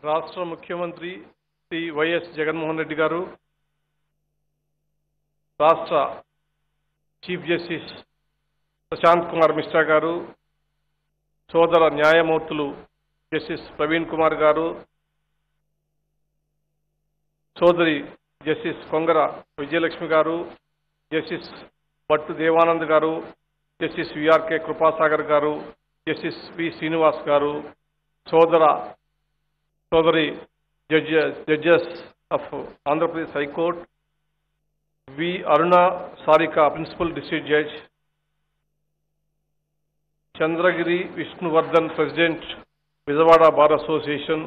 రాష్ట్ర ముఖ్యమంత్రి శ్రీ వైఎస్ జగన్మోహన్ రెడ్డి గారు రాష్ట్ర చీఫ్ జస్టిస్ ప్రశాంత్ కుమార్ మిశ్రా గారు సోదర న్యాయమూర్తులు జస్టిస్ ప్రవీణ్ కుమార్ గారు సోదరి జస్టిస్ కొంగర విజయలక్ష్మి గారు జస్టిస్ భట్టు దేవానంద్ గారు జస్టిస్ విఆర్కే కృపాసాగర్ గారు జస్టిస్ వి శ్రీనివాస్ గారు సోదర సోదరి judge judges of Andhra Pradesh high court V Aruna Sarika principal district judge Chandragiri Vishnuvardhan president Vijayawada bar association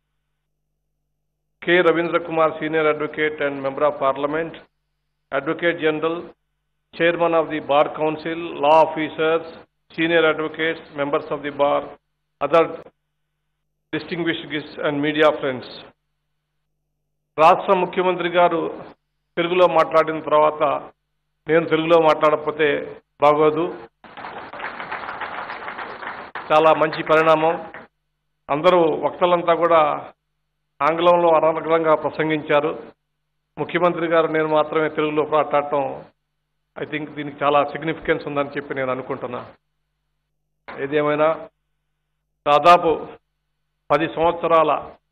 K Ravindra Kumar senior advocate and member of parliament advocate general chairman of the bar council law officers senior advocates members of the bar other distinguished guest and media friends రాష్ట్ర ముఖ్యమంత్రి గారు తెలుగులో మాట్లాడిన తర్వాత నేను తెలుగులో మాట్లాడకపోతే బాగోదు చాలా మంచి పరిణామం అందరూ వక్తలంతా కూడా ఆంగ్లంలో అనర్గళంగా ప్రసంగించారు ముఖ్యమంత్రి గారు నేను మాత్రమే తెలుగులో మాట్లాడటం ఐ థింక్ దీనికి చాలా సిగ్నిఫికెన్స్ ఉందని చెప్పి నేను అనుకుంటున్నా ఏదేమైనా దాదాపు పది సంవత్సరాల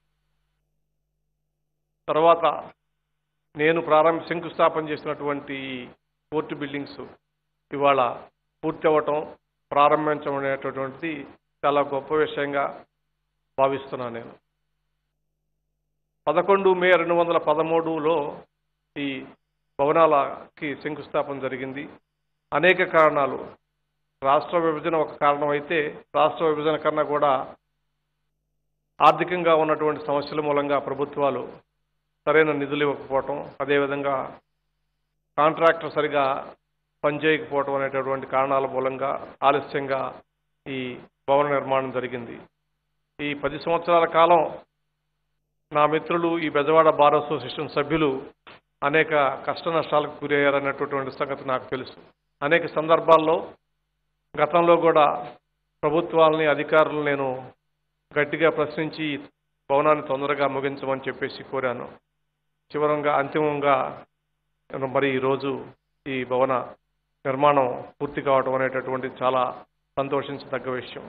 తర్వాత నేను ప్రారంభ శంకుస్థాపన చేసినటువంటి ఈ కోర్టు బిల్డింగ్స్ ఇవాళ పూర్తి అవ్వటం ప్రారంభించడం అనేటటువంటిది చాలా గొప్ప విషయంగా భావిస్తున్నాను నేను పదకొండు మే రెండు వందల పదమూడులో ఈ భవనాలకి శంకుస్థాపన జరిగింది అనేక కారణాలు రాష్ట్ర విభజన ఒక కారణం అయితే రాష్ట్ర విభజన కన్నా కూడా ఆర్థికంగా ఉన్నటువంటి సమస్యల మూలంగా ప్రభుత్వాలు సరైన నిధులు ఇవ్వకపోవటం అదేవిధంగా కాంట్రాక్టర్ సరిగా పనిచేయకపోవటం అనేటటువంటి కారణాల మూలంగా ఆలస్యంగా ఈ భవన నిర్మాణం జరిగింది ఈ పది సంవత్సరాల కాలం నా మిత్రులు ఈ బెజవాడ బార్ అసోసియేషన్ సభ్యులు అనేక కష్ట నష్టాలకు గురయ్యారన్నటువంటి సంగతి నాకు తెలుసు అనేక సందర్భాల్లో గతంలో కూడా ప్రభుత్వాలని అధికారులను నేను గట్టిగా ప్రశ్నించి భవనాన్ని తొందరగా ముగించమని చెప్పేసి కోరాను చివరంగా అంతిమంగా మరి ఈరోజు ఈ భవన నిర్మాణం పూర్తి కావటం అనేటటువంటి చాలా సంతోషించదగ్గ విషయం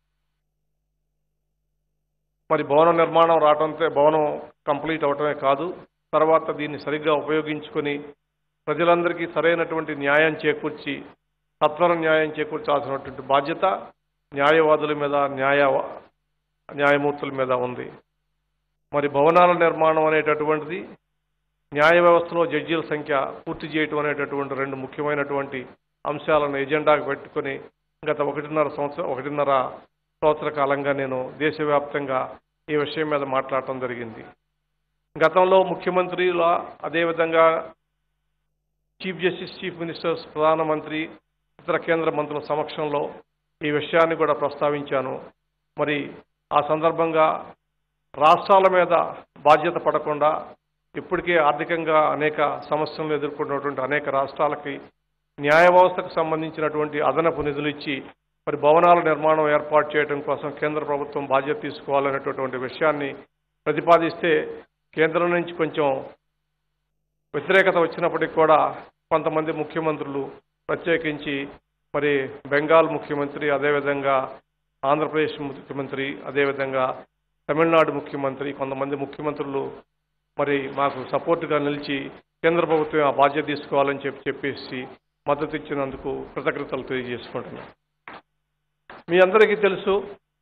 మరి భవన నిర్మాణం రావడంతో భవనం కంప్లీట్ అవటమే కాదు తర్వాత దీన్ని సరిగ్గా ఉపయోగించుకొని ప్రజలందరికీ సరైనటువంటి న్యాయం చేకూర్చి సత్వర న్యాయం చేకూర్చాల్సినటువంటి బాధ్యత న్యాయవాదుల మీద న్యాయ న్యాయమూర్తుల మీద ఉంది మరి భవనాల నిర్మాణం అనేటటువంటిది న్యాయ వ్యవస్థలో జడ్జీల సంఖ్య పూర్తి చేయటం అనేటటువంటి రెండు ముఖ్యమైనటువంటి అంశాలను ఎజెండాకు పెట్టుకొని గత ఒకటిన్నర సంవత్సరం ఒకటిన్నర సంవత్సర కాలంగా నేను దేశవ్యాప్తంగా ఈ విషయం మీద మాట్లాడటం జరిగింది గతంలో ముఖ్యమంత్రుల అదేవిధంగా చీఫ్ జస్టిస్ చీఫ్ మినిస్టర్స్ ప్రధానమంత్రి ఇతర కేంద్ర మంత్రుల సమక్షంలో ఈ విషయాన్ని కూడా ప్రస్తావించాను మరి ఆ సందర్భంగా రాష్ట్రాల మీద బాధ్యత పడకుండా ఇప్పటికే ఆర్థికంగా అనేక సమస్యలను ఎదుర్కొన్నటువంటి అనేక రాష్ట్రాలకి న్యాయ వ్యవస్థకు సంబంధించినటువంటి అదనపు నిధులు ఇచ్చి మరి భవనాల నిర్మాణం ఏర్పాటు చేయడం కోసం కేంద్ర ప్రభుత్వం బాధ్యత తీసుకోవాలనేటటువంటి విషయాన్ని ప్రతిపాదిస్తే కేంద్రం నుంచి కొంచెం వ్యతిరేకత వచ్చినప్పటికీ కూడా కొంతమంది ముఖ్యమంత్రులు ప్రత్యేకించి మరి బెంగాల్ ముఖ్యమంత్రి అదేవిధంగా ఆంధ్రప్రదేశ్ ముఖ్యమంత్రి అదేవిధంగా తమిళనాడు ముఖ్యమంత్రి కొంతమంది ముఖ్యమంత్రులు మరి మాకు సపోర్ట్గా నిలిచి కేంద్ర ప్రభుత్వం ఆ బాధ్యత తీసుకోవాలని చెప్పి చెప్పేసి మద్దతు ఇచ్చినందుకు కృతజ్ఞతలు తెలియజేసుకుంటున్నాను మీ అందరికీ తెలుసు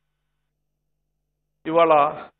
ఇవాళ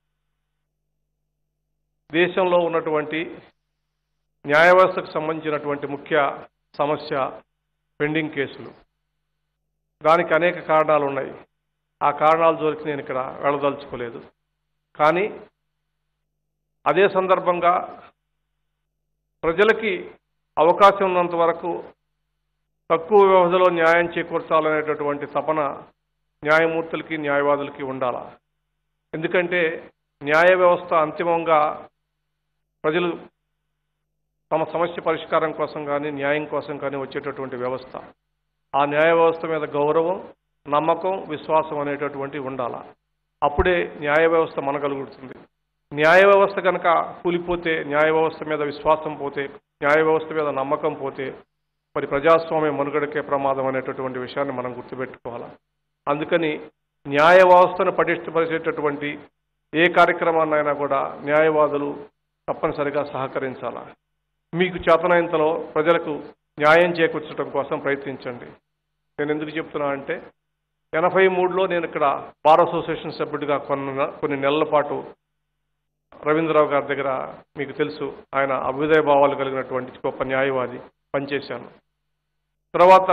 దేశంలో ఉన్నటువంటి న్యాయ వ్యవస్థకు సంబంధించినటువంటి ముఖ్య సమస్య పెండింగ్ కేసులు దానికి అనేక కారణాలు ఉన్నాయి ఆ కారణాల జోలికి నేను ఇక్కడ వెళ్ళదలుచుకోలేదు కానీ అదే సందర్భంగా ప్రజలకి అవకాశం ఉన్నంత వరకు తక్కువ వ్యవధిలో న్యాయం చేకూర్చాలనేటటువంటి తపన న్యాయమూర్తులకి న్యాయవాదులకి ఉండాల ఎందుకంటే న్యాయ వ్యవస్థ అంతిమంగా ప్రజలు తమ సమస్య పరిష్కారం కోసం కానీ న్యాయం కోసం కానీ వచ్చేటటువంటి వ్యవస్థ ఆ న్యాయ వ్యవస్థ మీద గౌరవం నమ్మకం విశ్వాసం అనేటటువంటి ఉండాల అప్పుడే న్యాయ వ్యవస్థ మనగలుగుతుంది న్యాయ వ్యవస్థ కనుక కూలిపోతే న్యాయ వ్యవస్థ మీద విశ్వాసం పోతే న్యాయ వ్యవస్థ మీద నమ్మకం పోతే మరి ప్రజాస్వామ్య మనుగడకే ప్రమాదం అనేటటువంటి విషయాన్ని మనం గుర్తుపెట్టుకోవాలి అందుకని న్యాయ వ్యవస్థను పటిష్టపరిచేటటువంటి ఏ కార్యక్రమాన్నైనా కూడా న్యాయవాదులు తప్పనిసరిగా సహకరించాలా మీకు చేతనైనంతలో ప్రజలకు న్యాయం చేకూర్చడం కోసం ప్రయత్నించండి నేను ఎందుకు చెప్తున్నా అంటే ఎనభై మూడులో నేను ఇక్కడ బార్ అసోసియేషన్ సభ్యుడిగా కొన్ని కొన్ని నెలల పాటు రవీంద్రరావు గారి దగ్గర మీకు తెలుసు ఆయన అభ్యుదయ భావాలు కలిగినటువంటి గొప్ప న్యాయవాది పనిచేశాను తర్వాత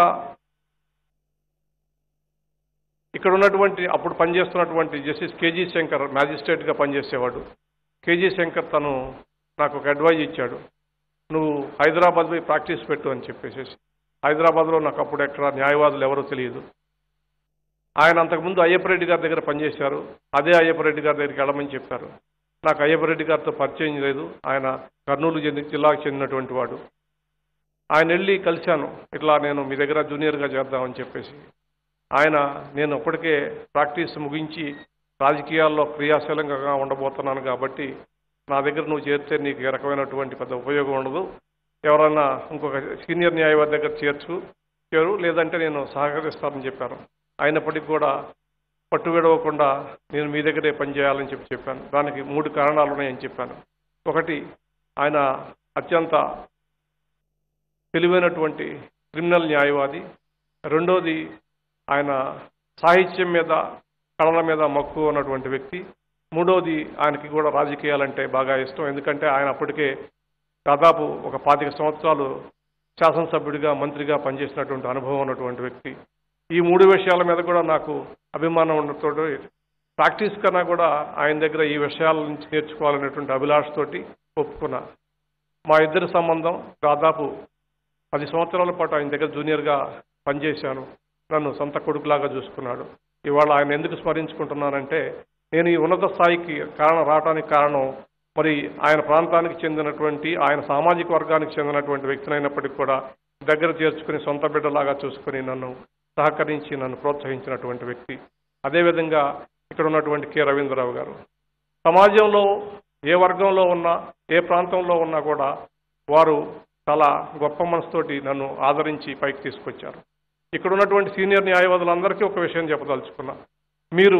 ఇక్కడ ఉన్నటువంటి అప్పుడు పనిచేస్తున్నటువంటి జస్టిస్ కేజీ శంకర్ మ్యాజిస్ట్రేట్గా పనిచేసేవాడు కేజీ శంకర్ తను నాకు ఒక అడ్వైజ్ ఇచ్చాడు నువ్వు హైదరాబాద్ పోయి ప్రాక్టీస్ పెట్టు అని చెప్పేసి హైదరాబాద్లో నాకు అప్పుడు ఎక్కడ న్యాయవాదులు ఎవరో తెలియదు ఆయన అంతకుముందు అయ్యప్పరెడ్డి గారి దగ్గర పనిచేశారు అదే అయ్యప్పరెడ్డి గారి దగ్గరికి వెళ్ళమని చెప్పారు నాకు అయ్యప్పరెడ్డి గారితో పరిచయం లేదు ఆయన కర్నూలు చెంది జిల్లాకు చెందినటువంటి వాడు ఆయన వెళ్ళి కలిశాను ఇట్లా నేను మీ దగ్గర జూనియర్గా చేద్దామని చెప్పేసి ఆయన నేను అప్పటికే ప్రాక్టీస్ ముగించి రాజకీయాల్లో క్రియాశీలంగా ఉండబోతున్నాను కాబట్టి నా దగ్గర నువ్వు చేరితే నీకు ఏ రకమైనటువంటి పెద్ద ఉపయోగం ఉండదు ఎవరన్నా ఇంకొక సీనియర్ న్యాయవాది దగ్గర చేర్చు చేరు లేదంటే నేను సహకరిస్తానని చెప్పాను అయినప్పటికీ కూడా పట్టు విడవకుండా నేను మీ దగ్గరే పనిచేయాలని చెప్పి చెప్పాను దానికి మూడు కారణాలు ఉన్నాయని చెప్పాను ఒకటి ఆయన అత్యంత తెలివైనటువంటి క్రిమినల్ న్యాయవాది రెండోది ఆయన సాహిత్యం మీద కళల మీద మక్కువ ఉన్నటువంటి వ్యక్తి మూడోది ఆయనకి కూడా రాజకీయాలంటే బాగా ఇష్టం ఎందుకంటే ఆయన అప్పటికే దాదాపు ఒక పాతిక సంవత్సరాలు శాసనసభ్యుడిగా మంత్రిగా పనిచేసినటువంటి అనుభవం ఉన్నటువంటి వ్యక్తి ఈ మూడు విషయాల మీద కూడా నాకు అభిమానం ఉండతో ప్రాక్టీస్ కన్నా కూడా ఆయన దగ్గర ఈ విషయాల నుంచి నేర్చుకోవాలనేటువంటి అభిలాష తోటి ఒప్పుకున్నా మా ఇద్దరి సంబంధం దాదాపు పది సంవత్సరాల పాటు ఆయన దగ్గర జూనియర్గా పనిచేశాను నన్ను సొంత కొడుకులాగా చూసుకున్నాడు ఇవాళ ఆయన ఎందుకు స్మరించుకుంటున్నానంటే నేను ఈ ఉన్నత స్థాయికి కారణం రావడానికి కారణం మరి ఆయన ప్రాంతానికి చెందినటువంటి ఆయన సామాజిక వర్గానికి చెందినటువంటి వ్యక్తినైనప్పటికీ కూడా దగ్గర చేర్చుకుని సొంత బిడ్డలాగా చూసుకుని నన్ను సహకరించి నన్ను ప్రోత్సహించినటువంటి వ్యక్తి అదేవిధంగా ఇక్కడ ఉన్నటువంటి కె రవీంద్రరావు గారు సమాజంలో ఏ వర్గంలో ఉన్నా ఏ ప్రాంతంలో ఉన్నా కూడా వారు చాలా గొప్ప మనసుతోటి నన్ను ఆదరించి పైకి తీసుకొచ్చారు ఇక్కడ ఉన్నటువంటి సీనియర్ న్యాయవాదులందరికీ ఒక విషయం చెప్పదలుచుకున్నా మీరు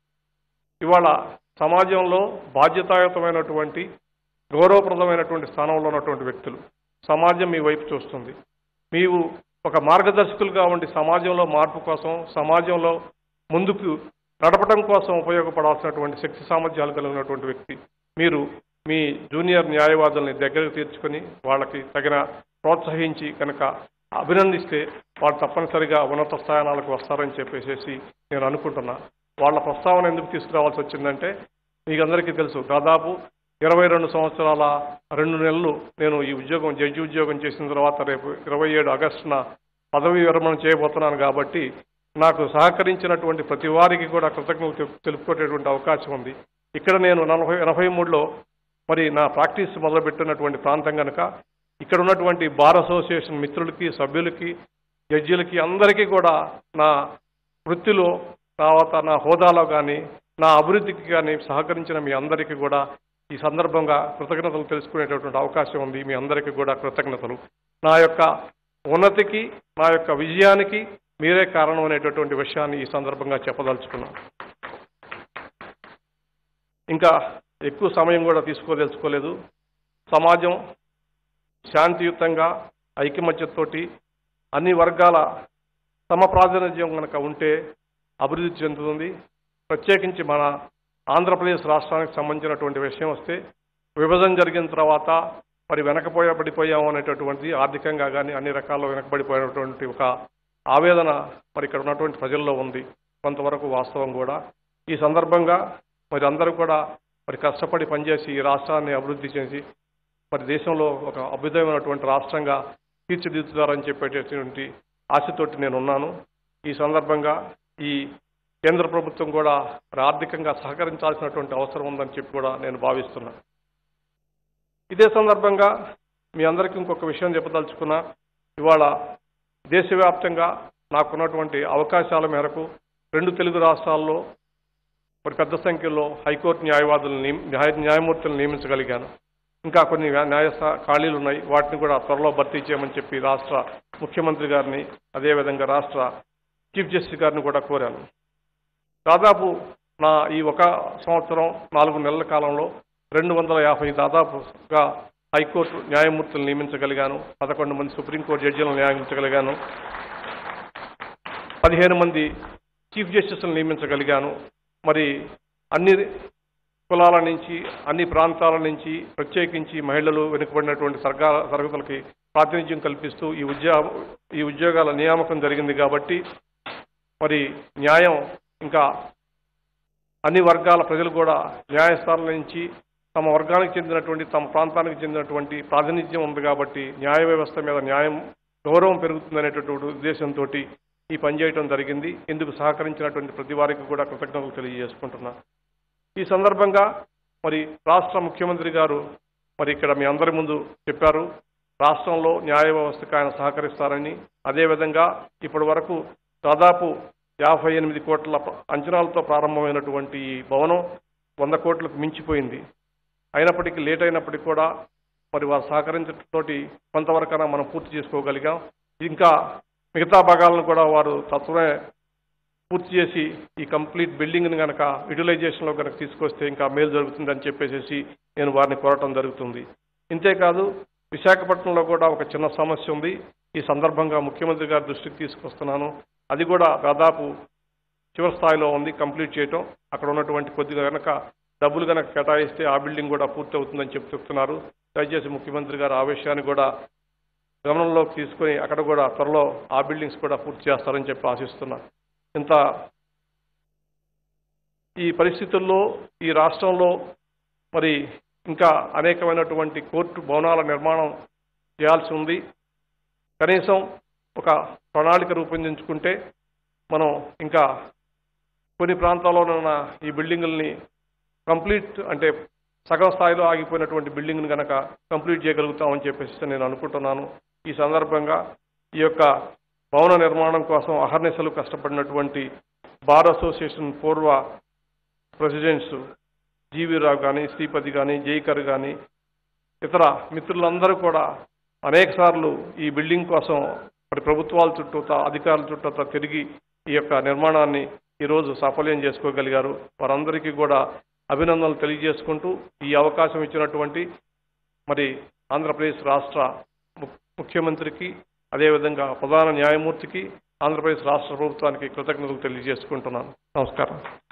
ఇవాళ సమాజంలో బాధ్యతాయుతమైనటువంటి గౌరవప్రదమైనటువంటి స్థానంలో ఉన్నటువంటి వ్యక్తులు సమాజం మీ వైపు చూస్తుంది మీరు ఒక మార్గదర్శకులుగా ఉండి సమాజంలో మార్పు కోసం సమాజంలో ముందుకు నడపడం కోసం ఉపయోగపడాల్సినటువంటి శక్తి సామర్థ్యాలు కలిగినటువంటి వ్యక్తి మీరు మీ జూనియర్ న్యాయవాదుల్ని దగ్గరకు తీర్చుకొని వాళ్ళకి తగిన ప్రోత్సహించి కనుక అభినందిస్తే వాళ్ళు తప్పనిసరిగా ఉన్నత స్థానాలకు వస్తారని చెప్పేసి నేను అనుకుంటున్నా వాళ్ళ ప్రస్తావన ఎందుకు తీసుకురావాల్సి వచ్చిందంటే మీకు అందరికీ తెలుసు దాదాపు ఇరవై రెండు సంవత్సరాల రెండు నెలలు నేను ఈ ఉద్యోగం జడ్జి ఉద్యోగం చేసిన తర్వాత రేపు ఇరవై ఏడు ఆగస్టున పదవీ విరమణ చేయబోతున్నాను కాబట్టి నాకు సహకరించినటువంటి ప్రతి వారికి కూడా కృతజ్ఞతలు తెలు- తెలుపుకునేటువంటి అవకాశం ఉంది ఇక్కడ నేను నలభై ఎనభై మూడులో మరి నా ప్రాక్టీస్ మొదలుపెట్టినటువంటి ప్రాంతం కనుక ఇక్కడ ఉన్నటువంటి బార్ అసోసియేషన్ మిత్రులకి సభ్యులకి జడ్జీలకి అందరికీ కూడా నా వృత్తిలో తర్వాత నా హోదాలో కానీ నా అభివృద్ధికి కానీ సహకరించిన మీ అందరికీ కూడా ఈ సందర్భంగా కృతజ్ఞతలు తెలుసుకునేటటువంటి అవకాశం ఉంది మీ అందరికీ కూడా కృతజ్ఞతలు నా యొక్క ఉన్నతికి నా యొక్క విజయానికి మీరే కారణం అనేటటువంటి విషయాన్ని ఈ సందర్భంగా చెప్పదలుచుకున్నాను ఇంకా ఎక్కువ సమయం కూడా తీసుకోదలుచుకోలేదు సమాజం శాంతియుతంగా ఐకమత్యతోటి అన్ని వర్గాల సమ ప్రాతినిధ్యం కనుక ఉంటే అభివృద్ధి చెందుతుంది ప్రత్యేకించి మన ఆంధ్రప్రదేశ్ రాష్ట్రానికి సంబంధించినటువంటి విషయం వస్తే విభజన జరిగిన తర్వాత మరి వెనకపోయా పడిపోయాము అనేటటువంటి ఆర్థికంగా కానీ అన్ని రకాల్లో వెనకబడిపోయినటువంటి ఒక ఆవేదన మరి ఇక్కడ ఉన్నటువంటి ప్రజల్లో ఉంది కొంతవరకు వాస్తవం కూడా ఈ సందర్భంగా మరి అందరూ కూడా మరి కష్టపడి పనిచేసి ఈ రాష్ట్రాన్ని అభివృద్ధి చేసి మరి దేశంలో ఒక అభ్యుదయమైనటువంటి రాష్ట్రంగా తీర్చిదిద్దుతారని చెప్పేటటువంటి ఆశతోటి నేను ఉన్నాను ఈ సందర్భంగా ఈ కేంద్ర ప్రభుత్వం కూడా మరి ఆర్థికంగా సహకరించాల్సినటువంటి అవసరం ఉందని చెప్పి కూడా నేను భావిస్తున్నాను ఇదే సందర్భంగా మీ అందరికీ ఇంకొక విషయం చెప్పదలుచుకున్నా ఇవాళ దేశవ్యాప్తంగా నాకున్నటువంటి అవకాశాల మేరకు రెండు తెలుగు రాష్ట్రాల్లో మరి పెద్ద సంఖ్యలో హైకోర్టు న్యాయవాదులను నియమ- న్యాయ న్యాయమూర్తులను నియమించగలిగాను ఇంకా కొన్ని న్యా- న్యాయ స్థా- ఖాళీలు ఉన్నాయి వాటిని కూడా త్వరలో భర్తీ చేయమని చెప్పి రాష్ట్ర ముఖ్యమంత్రి గారిని అదేవిధంగా రాష్ట్ర చీఫ్ జస్టిస్ గారిని కూడా కోరాను దాదాపు నా ఈ ఒక సంవత్సరం నాలుగు నెలల కాలంలో రెండు వందల యాభై దాదాపుగా హైకోర్టు న్యాయమూర్తులు నియమించగలిగాను పదకొండు మంది సుప్రీంకోర్టు జడ్జీలను నియమించగలిగాను పదిహేను మంది చీఫ్ జస్టిస్లను నియమించగలిగాను మరి అన్ని కులాల నుంచి అన్ని ప్రాంతాల నుంచి ప్రత్యేకించి మహిళలు వెనుకబడినటువంటి సర్గా తరగతులకి ప్రాతినిధ్యం కల్పిస్తూ ఈ ఉద్యోగ ఈ ఉద్యోగాల నియామకం జరిగింది కాబట్టి మరి న్యాయం ఇంకా అన్ని వర్గాల ప్రజలు కూడా న్యాయస్థానాల నుంచి తమ వర్గానికి చెందినటువంటి తమ ప్రాంతానికి చెందినటువంటి ప్రాతినిధ్యం ఉంది కాబట్టి న్యాయ వ్యవస్థ మీద న్యాయం గౌరవం పెరుగుతుందనేటటువంటి ఉద్దేశంతో ఈ పని చేయడం జరిగింది ఇందుకు సహకరించినటువంటి ప్రతి వారికి కూడా కృతజ్ఞతలు తెలియజేసుకుంటున్నా ఈ సందర్భంగా మరి రాష్ట్ర ముఖ్యమంత్రి గారు మరి ఇక్కడ మీ అందరి ముందు చెప్పారు రాష్ట్రంలో న్యాయ వ్యవస్థకు ఆయన సహకరిస్తారని అదేవిధంగా ఇప్పటి వరకు దాదాపు యాభై ఎనిమిది కోట్ల ప- అంచనాలతో ప్రారంభమైనటువంటి ఈ భవనం వంద కోట్లకు మించిపోయింది అయినప్పటికీ లేట్ అయినప్పటికీ కూడా మరి వారు సహకరించడంతోటి కొంతవరకైనా మనం పూర్తి చేసుకోగలిగాం ఇంకా మిగతా భాగాలను కూడా వారు తత్వమే పూర్తి చేసి ఈ కంప్లీట్ బిల్డింగ్ని కనుక యూటిలైజేషన్లో కనుక తీసుకొస్తే ఇంకా మేలు జరుగుతుందని చెప్పేసి నేను వారిని కోరటం జరుగుతుంది ఇంతేకాదు విశాఖపట్నంలో కూడా ఒక చిన్న సమస్య ఉంది ఈ సందర్భంగా ముఖ్యమంత్రి గారి దృష్టికి తీసుకొస్తున్నాను అది కూడా దాదాపు చివరి స్థాయిలో ఉంది కంప్లీట్ చేయటం అక్కడ ఉన్నటువంటి కొద్దిగా కనుక డబ్బులు కనుక కేటాయిస్తే ఆ బిల్డింగ్ కూడా పూర్తి అవుతుందని చెప్పి చెప్తున్నారు దయచేసి ముఖ్యమంత్రి గారు ఆ విషయాన్ని కూడా గమనంలోకి తీసుకొని అక్కడ కూడా త్వరలో ఆ బిల్డింగ్స్ కూడా పూర్తి చేస్తారని చెప్పి ఆశిస్తున్నా ఇంత ఈ పరిస్థితుల్లో ఈ రాష్ట్రంలో మరి ఇంకా అనేకమైనటువంటి కోర్టు భవనాల నిర్మాణం చేయాల్సి ఉంది కనీసం ఒక ప్రణాళిక రూపొందించుకుంటే మనం ఇంకా కొన్ని ప్రాంతాల్లో ఉన్న ఈ బిల్డింగుల్ని కంప్లీట్ అంటే సగం స్థాయిలో ఆగిపోయినటువంటి బిల్డింగ్ని కనుక కంప్లీట్ చేయగలుగుతామని చెప్పేసి నేను అనుకుంటున్నాను ఈ సందర్భంగా ఈ యొక్క భవన నిర్మాణం కోసం అహర్నిశలు కష్టపడినటువంటి బార్ అసోసియేషన్ పూర్వ ప్రెసిడెంట్స్ జీవి రావు కానీ శ్రీపతి కానీ జైకర్ కానీ ఇతర మిత్రులందరూ కూడా అనేక సార్లు ఈ బిల్డింగ్ కోసం మరి ప్రభుత్వాల చుట్టూత అధికారుల చుట్టూత తిరిగి ఈ యొక్క నిర్మాణాన్ని ఈరోజు సఫలం చేసుకోగలిగారు వారందరికీ కూడా అభినందనలు తెలియజేసుకుంటూ ఈ అవకాశం ఇచ్చినటువంటి మరి ఆంధ్రప్రదేశ్ రాష్ట్ర ము- ముఖ్యమంత్రికి అదేవిధంగా ప్రధాన న్యాయమూర్తికి ఆంధ్రప్రదేశ్ రాష్ట్ర ప్రభుత్వానికి కృతజ్ఞతలు తెలియజేసుకుంటున్నాను నమస్కారం